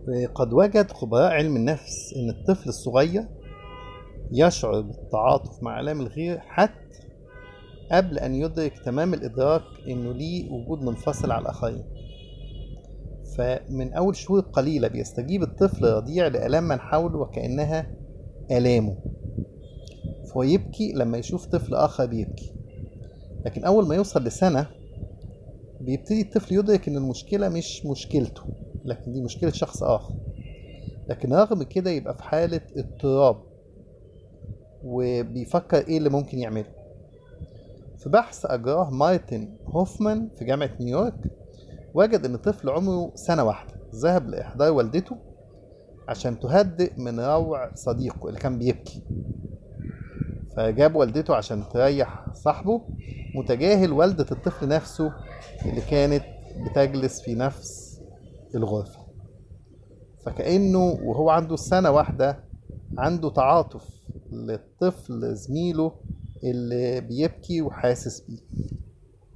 قد وجد خبراء علم النفس إن الطفل الصغير يشعر بالتعاطف مع آلام الغير حتى قبل أن يدرك تمام الإدراك إنه ليه وجود منفصل على الآخرين فمن أول شهور قليلة بيستجيب الطفل الرضيع لآلام من حوله وكأنها آلامه فهو يبكي لما يشوف طفل آخر بيبكي لكن أول ما يوصل لسنة بيبتدي الطفل يدرك إن المشكلة مش مشكلته لكن دي مشكلة شخص آخر لكن رغم كده يبقى في حالة اضطراب وبيفكر إيه اللي ممكن يعمله في بحث أجراه مارتن هوفمان في جامعة نيويورك وجد إن طفل عمره سنة واحدة ذهب لإحضار والدته عشان تهدئ من روع صديقه اللي كان بيبكي فجاب والدته عشان تريح صاحبه متجاهل والدة الطفل نفسه اللي كانت بتجلس في نفس الغرفة فكأنه وهو عنده سنة واحدة عنده تعاطف للطفل زميله اللي بيبكي وحاسس بيه